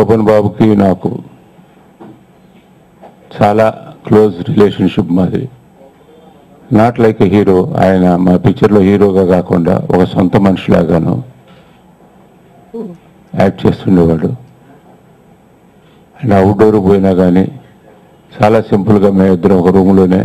శోభన్ బాబుకి నాకు చాలా క్లోజ్ రిలేషన్షిప్ మాది నాట్ లైక్ ఎ హీరో ఆయన మా పిక్చర్లో హీరోగా కాకుండా ఒక సొంత మనిషిలాగాను యాక్ట్ చేస్తుండేవాడు అండ్ అవుట్డోర్ పోయినా కానీ చాలా సింపుల్గా మేము ఇద్దరం ఒక రూమ్లోనే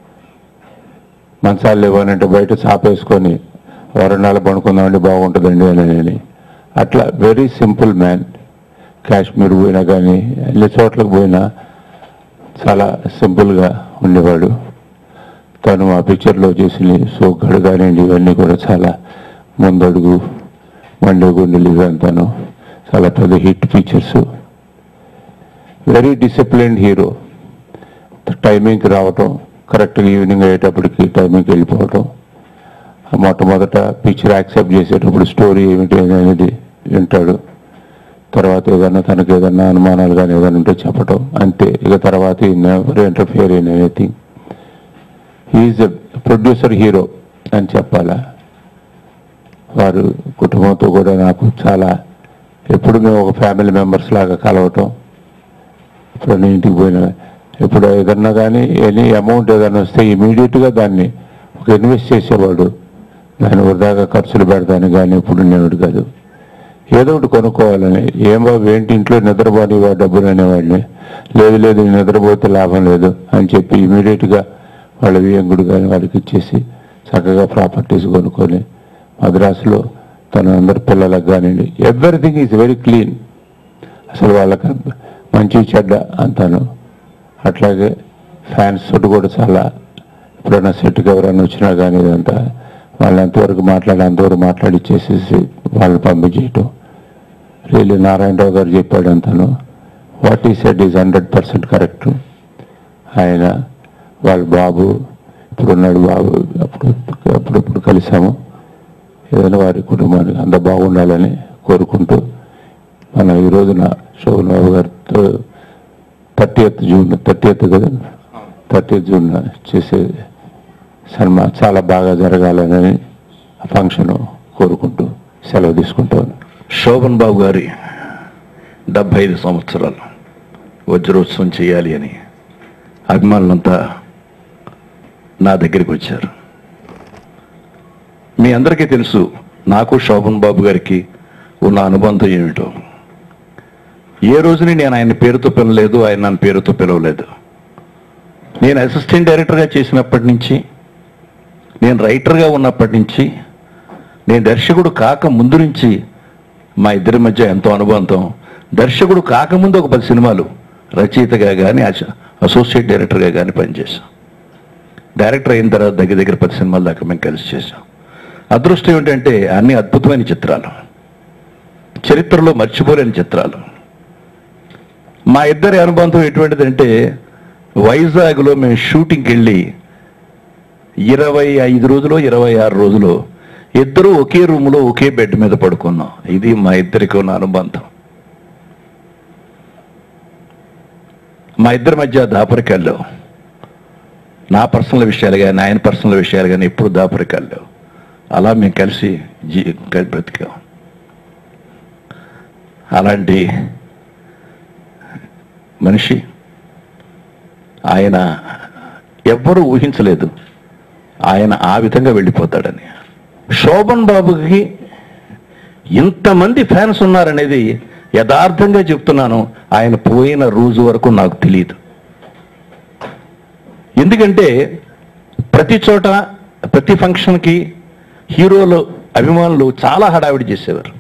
మంచాలు లేవనంటే బయట చాపేసుకొని వరండాలు పడుకుందామండి బాగుంటుందండి అని అట్లా వెరీ సింపుల్ మ్యాన్ కాశ్మీర్ పోయినా కానీ అన్ని చోట్లకు పోయినా చాలా సింపుల్గా ఉండేవాడు తను మా పిక్చర్లో చేసిన సోగ్గాడు కానివ్వండి ఇవన్నీ కూడా చాలా ముందడుగు మండే గుండెలు ఇవంతాను చాలా పెద్ద hit pictures very disciplined hero టైమింగ్కి రావటం కరెక్ట్గా ఈవినింగ్ అయ్యేటప్పటికి టైమింగ్కి వెళ్ళిపోవటం మొట్టమొదట పిక్చర్ యాక్సెప్ట్ చేసేటప్పుడు స్టోరీ ఏమిటి అనేది వింటాడు తర్వాత ఏదన్నా తనకు ఏదన్నా అనుమానాలు కానీ ఏదైనా ఉంటే చెప్పటం అంతే ఇక తర్వాత never interfere in anything he's a producer hero అని చెప్పాలా వారు కుటుంబంతో కూడా నాకు చాలా ఎప్పుడు మేము ఒక ఫ్యామిలీ మెంబర్స్ లాగా కలవటం ఇప్పుడు నేను ఇంటికి పోయినా ఎప్పుడు ఏదన్నా కానీ ఎనీ అమౌంట్ ఏదైనా వస్తే ఇమీడియట్గా దాన్ని ఒక ఇన్వెస్ట్ చేసేవాడు దాని వృధాగా ఖర్చులు పెడతాను కానీ ఎప్పుడు ఉండేవాడు కాదు ఏదో ఒకటి కొనుక్కోవాలని ఏం బాబు ఏంటి ఇంట్లో నిద్రపోని డబ్బులు అనేవాడిని లేదు లేదు నేను నిద్రపోతే లాభం లేదు అని చెప్పి ఇమీడియట్గా వాళ్ళ వియంకుడు కానీ వాళ్ళకి ఇచ్చేసి చక్కగా ప్రాపర్టీస్ కొనుక్కొని మద్రాసులో తన అందరి పిల్లలకు కానివ్వండి ఎవ్రీథింగ్ ఈజ్ వెరీ క్లీన్ అసలు వాళ్ళకి మంచి చెడ్డ అంతాను అట్లాగే ఫ్యాన్స్ తోటి కూడా చాలా ఎప్పుడైనా సెట్కి ఎవరైనా వచ్చినా కానీ ఇదంతా వాళ్ళు ఎంతవరకు మాట్లాడి అంతవరకు మాట్లాడి ఇచ్చేసేసి వాళ్ళని పంపించేయటం రియల్లీ నారాయణరావు గారు చెప్పాడు అంతాను what he said is hundred percent correct ఆయన వాళ్ళ బాబు ఇప్పుడున్నాడు బాబు అప్పుడు అప్పుడప్పుడు కలిసాము ఏదైనా వారి కుటుంబానికి అంత బాగుండాలని కోరుకుంటూ మనం ఈ రోజున శోభన్ బాబు గారితో థర్టీ ఎత్ జూన్ థర్టీ ఎత్ కదా థర్టీ జూన్ చేసే సినిమా చాలా బాగా జరగాలని ఫంక్షన్ కోరుకుంటూ సెలవు తీసుకుంటాను శోభన్ బాబు గారి డెబ్బై ఐదు సంవత్సరాలు వజ్రోత్సవం చేయాలి అని అభిమానులంతా నా దగ్గరికి వచ్చారు మీ అందరికీ తెలుసు నాకు శోభన్ బాబు గారికి ఉన్న అనుబంధం ఏమిటో ఏ రోజుని నేను ఆయన పేరుతో పిలవలేదు ఆయన నన్ను పేరుతో పిలవలేదు నేను అసిస్టెంట్ డైరెక్టర్గా చేసినప్పటి నుంచి నేను రైటర్గా ఉన్నప్పటి నుంచి నేను దర్శకుడు కాక ముందు నుంచి మా ఇద్దరి మధ్య ఎంతో అనుబంధం దర్శకుడు కాకముందు ఒక పది సినిమాలు రచయితగా కానీ అసోసియేట్ డైరెక్టర్గా కానీ పనిచేశాం డైరెక్టర్ అయిన తర్వాత దగ్గర దగ్గర పది సినిమాల దాకా మేము కలిసి చేశాం అదృష్టం ఏంటంటే అన్ని అద్భుతమైన చిత్రాలు చరిత్రలో మర్చిపోలేని చిత్రాలు మా ఇద్దరి అనుబంధం ఎటువంటిదంటే వైజాగ్లో మేము షూటింగ్కి వెళ్ళి ఇరవై ఐదు రోజులు ఇరవై ఆరు రోజులు ఇద్దరు ఒకే రూములో ఒకే బెడ్ మీద పడుకున్నాం ఇది మా ఇద్దరికి ఉన్న అనుబంధం మా ఇద్దరి మధ్య దాపరికాల్లో నా పర్సనల్ విషయాలు కానీ ఆయన పర్సనల్ విషయాలు కానీ ఎప్పుడు దాపరికాల్లో అలా మేము కలిసి జీ కలిసి బ్రతికాం అలాంటి మనిషి ఆయన ఎవ్వరూ ఊహించలేదు ఆయన ఆ విధంగా వెళ్ళిపోతాడని శోభన్ బాబుకి ఇంతమంది ఫ్యాన్స్ ఉన్నారనేది యథార్థంగా చెప్తున్నాను ఆయన పోయిన రోజు వరకు నాకు తెలియదు ఎందుకంటే ప్రతి చోట ప్రతి ఫంక్షన్కి హీరోలు అభిమానులు చాలా హడావిడి చేసేవారు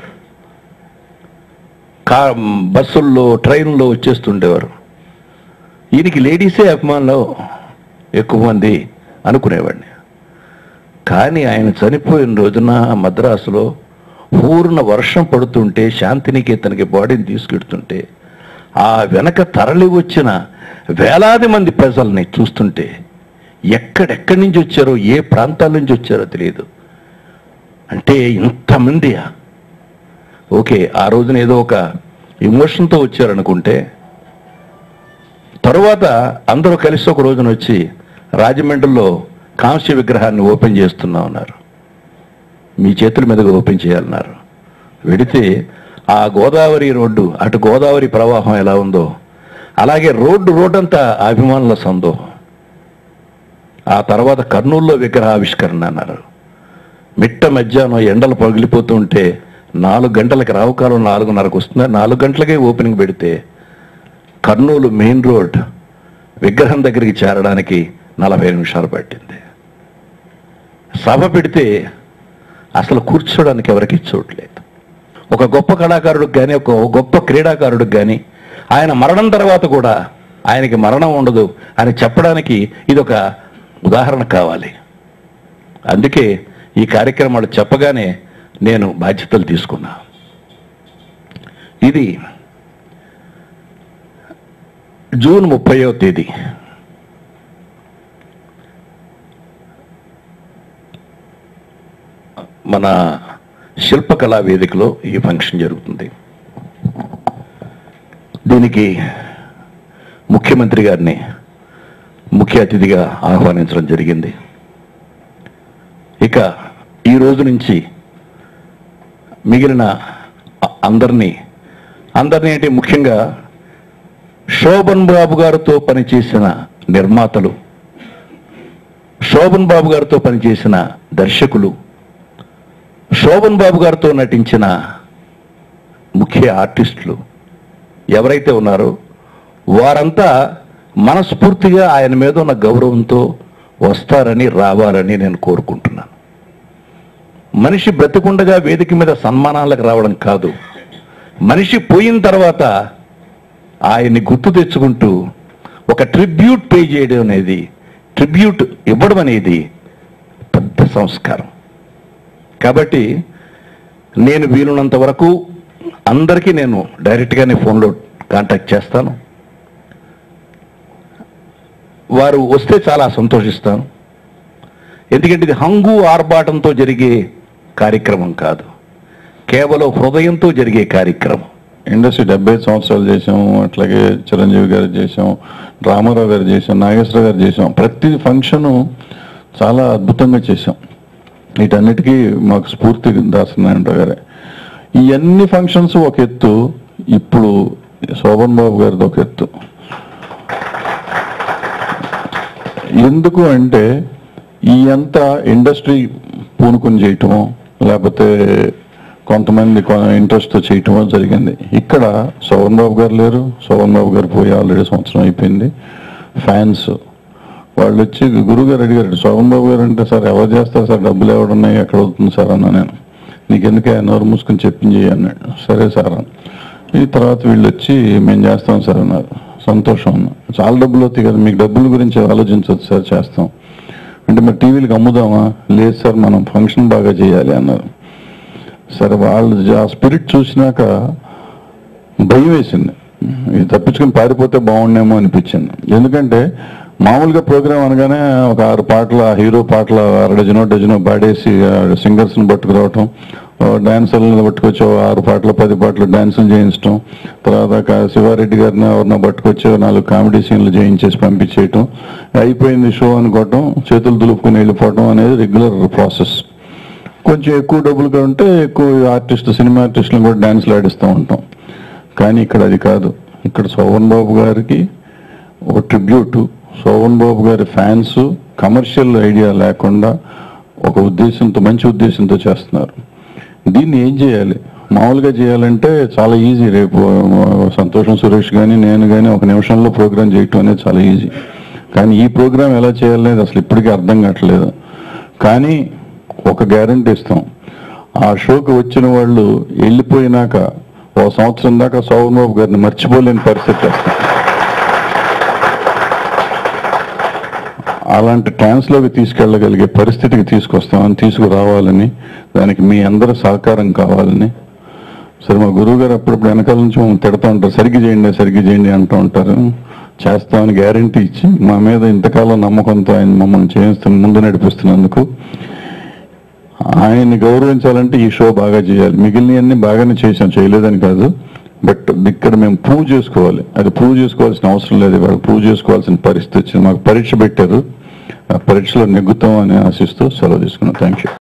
కా బస్సుల్లో ట్రైన్లో వచ్చేస్తుండేవారు ఈయనకి లేడీసే అభిమానులు ఎక్కువ మంది అనుకునేవాడిని కానీ ఆయన చనిపోయిన రోజున మద్రాసులో పూర్ణ వర్షం పడుతుంటే శాంతినికేతనికి బాడీని తీసుకెడుతుంటే ఆ వెనక తరలి వచ్చిన వేలాది మంది ప్రజల్ని చూస్తుంటే ఎక్కడెక్కడి నుంచి వచ్చారో ఏ ప్రాంతాల నుంచి వచ్చారో తెలియదు అంటే ఇంతమంది ఓకే ఆ రోజున ఏదో ఒక ఎమోషన్తో వచ్చారనుకుంటే తరువాత అందరూ కలిసి ఒక రోజున వచ్చి రాజమండ్రిలో కాంస్య విగ్రహాన్ని ఓపెన్ చేస్తున్నా ఉన్నారు మీ చేతుల మీదుగా ఓపెన్ చేయాలన్నారు వెడితే ఆ గోదావరి రోడ్డు అటు గోదావరి ప్రవాహం ఎలా ఉందో అలాగే రోడ్డు రోడ్డంతా అభిమానుల సందో ఆ తర్వాత కర్నూలులో విగ్రహావిష్కరణ అన్నారు మిట్ట మధ్యాహ్నం ఎండలు పగిలిపోతూ ఉంటే నాలుగు గంటలకి రావుకాలం నాలుగున్నరకు వస్తుంది నాలుగు గంటలకే ఓపెనింగ్ పెడితే కర్నూలు మెయిన్ రోడ్ విగ్రహం దగ్గరికి చేరడానికి నలభై నిమిషాలు పట్టింది సభ పెడితే అసలు కూర్చోడానికి ఎవరికి చోట్లేదు ఒక గొప్ప కళాకారుడికి కానీ ఒక గొప్ప క్రీడాకారుడికి కానీ ఆయన మరణం తర్వాత కూడా ఆయనకి మరణం ఉండదు అని చెప్పడానికి ఇది ఒక ఉదాహరణ కావాలి అందుకే ఈ కార్యక్రమాలు చెప్పగానే నేను బాధ్యతలు తీసుకున్నా ఇది జూన్ ముప్పైవ తేదీ మన శిల్పకళా వేదికలో ఈ ఫంక్షన్ జరుగుతుంది దీనికి ముఖ్యమంత్రి గారిని ముఖ్య అతిథిగా ఆహ్వానించడం జరిగింది ఇక ఈ రోజు నుంచి మిగిలిన అ- అందరినీ అందరినీ అంటే ముఖ్యంగా శోభన్ బాబు గారితో పనిచేసిన నిర్మాతలు శోభన్ బాబు గారితో పనిచేసిన దర్శకులు శోభన్ బాబు గారితో నటించిన ముఖ్య ఆర్టిస్టులు ఎవరైతే ఉన్నారో వారంతా మనస్ఫూర్తిగా ఆయన మీద ఉన్న గౌరవంతో వస్తారని రావాలని నేను కోరుకుంటున్నాను మనిషి బ్రతికుండగా వేదిక మీద సన్మానాలకు రావడం కాదు మనిషి పోయిన తర్వాత ఆయన్ని గుర్తు తెచ్చుకుంటూ ఒక ట్రిబ్యూట్ పే చేయడం అనేది ట్రిబ్యూట్ ఇవ్వడం అనేది పెద్ద సంస్కారం కాబట్టి నేను వీలున్నంత వరకు అందరికీ నేను డైరెక్ట్గానే ఫోన్లో కాంటాక్ట్ చేస్తాను వారు వస్తే చాలా సంతోషిస్తాను ఎందుకంటే ఇది హంగు ఆర్భాటంతో జరిగే కార్యక్రమం కాదు కేవలం హృదయంతో జరిగే కార్యక్రమం ఇండస్ట్రీ డెబ్బై సంవత్సరాలు చేసాం అట్లాగే చిరంజీవి గారు చేసాం రామారావు గారు చేసాం నాగేశ్వర గారు చేసాం ప్రతి ఫంక్షను చాలా అద్భుతంగా చేసాం వీటన్నిటికీ మాకు స్ఫూర్తి దాసనారాయణ గారే ఈ అన్ని ఫంక్షన్స్ ఒక ఎత్తు ఇప్పుడు శోభన్ బాబు గారిది ఒక ఎత్తు ఎందుకు అంటే ఈ అంత ఇండస్ట్రీ పూనుకొని చేయటమో లేకపోతే కొంతమంది ఇంట్రెస్ట్తో చేయటమో జరిగింది ఇక్కడ శోభన్ బాబు గారు లేరు శోభన్ బాబు గారు పోయి ఆల్రెడీ సంవత్సరం అయిపోయింది ఫ్యాన్స్ వాళ్ళు వచ్చి గురుగారు అడిగారు శోభన్ బాబు గారు అంటే సార్ ఎవరు చేస్తారు సార్ డబ్బులు ఎవరు ఉన్నాయి ఎక్కడ అవుతుంది సార్ అన్నా నేను నీకెందుకే నోరు మూసుకొని చెప్పింది అన్నాడు సరే సార్ అన్న ఈ తర్వాత వీళ్ళు వచ్చి మేము చేస్తాం సార్ అన్నారు సంతోషం అన్న చాలా డబ్బులు అవుతాయి కదా మీకు డబ్బుల గురించి ఆలోచించవచ్చు సార్ చేస్తాం అంటే మరి టీవీలకు అమ్ముదామా లేదు సార్ మనం ఫంక్షన్ బాగా చేయాలి అన్నారు సరే వాళ్ళు ఆ స్పిరిట్ చూసినాక భయం వేసింది ఇది తప్పించుకొని పారిపోతే బాగుండేమో అనిపించింది ఎందుకంటే మామూలుగా ప్రోగ్రామ్ అనగానే ఒక ఆరు పాటల హీరో పాటల అర డజనో డజనో పాడేసి సింగర్స్ని పట్టుకురావటం డాన్సర్లను పట్టుకొచ్చి ఓ ఆరు పాటలు పది పాటలు డాన్సులు చేయించడం తర్వాత క- శివారెడ్డి గారిని ఎవరినో పట్టుకొచ్చి ఓ నాలుగు కామెడీ సీన్లు చేయించేసి పంపించేయటం అయిపోయింది షో అనుకోవటం చేతులు దులుపుకుని వెళ్ళిపోవటం అనేది రెగ్యులర్ ప్రాసెస్ కొంచెం ఎక్కువ డబ్బులుగా ఉంటే ఎక్కువ ఆర్టిస్ట్ సినిమా ఆర్టిస్టులను కూడా డాన్స్లు ఆడిస్తూ ఉంటాం కానీ ఇక్కడ అది కాదు ఇక్కడ శోభన్ బాబు గారికి ఒక ట్రిబ్యూట్ శోభన్ బాబు గారి ఫ్యాన్స్ కమర్షియల్ ఐడియా లేకుండా ఒక ఉద్దేశంతో మంచి ఉద్దేశంతో చేస్తున్నారు దీన్ని ఏం చేయాలి మామూలుగా చేయాలంటే చాలా ఈజీ రేపు ఆ, సంతోషం సురేష్ కానీ నేను కానీ ఒక నిమిషంలో ప్రోగ్రామ్ చేయటం అనేది చాలా ఈజీ కానీ ఈ ప్రోగ్రామ్ ఎలా చేయాలనేది అసలు ఇప్పటికీ అర్థం కావట్లేదు కానీ ఒక గ్యారంటీ ఇస్తాం ఆ షోకి వచ్చిన వాళ్ళు వెళ్ళిపోయినాక ఓ సంవత్సరం దాకా శోభన్ బాబు గారిని మర్చిపోలేని పరిస్థితి వస్తుంది అలాంటి ట్రాన్స్లోకి తీసుకెళ్ళగలిగే పరిస్థితికి తీసుకొస్తామని తీసుకురావాలని దానికి మీ అందరి సహకారం కావాలని సరే మా గురువు గారు అప్పుడప్పుడు వెనకాల నుంచి మమ్మల్ని తిడతా ఉంటారు సరిగ్గా చేయండి సరిగ్గా చేయండి అంటూ ఉంటారు చేస్తామని గ్యారంటీ ఇచ్చి మా మీద ఇంతకాలం నమ్మకంతో ఆయన మమ్మల్ని చేయిస్తున్న ముందు నడిపిస్తున్నందుకు ఆయన్ని గౌరవించాలంటే ఈ షో బాగా చేయాలి మిగిలినవన్నీ బాగానే చేసాం చేయలేదని కాదు బట్ ఇక్కడ మేము ప్రూవ్ చేసుకోవాలి అది ప్రూవ్ చేసుకోవాల్సిన అవసరం లేదు ఇవాళ ప్రూవ్ చేసుకోవాల్సిన పరిస్థితి వచ్చింది మాకు పరీక్ష పెట్టారు ఆ పరీక్షలో నెగ్గుతాం అని ఆశిస్తూ సెలవు తీసుకున్నాం థ్యాంక్ యూ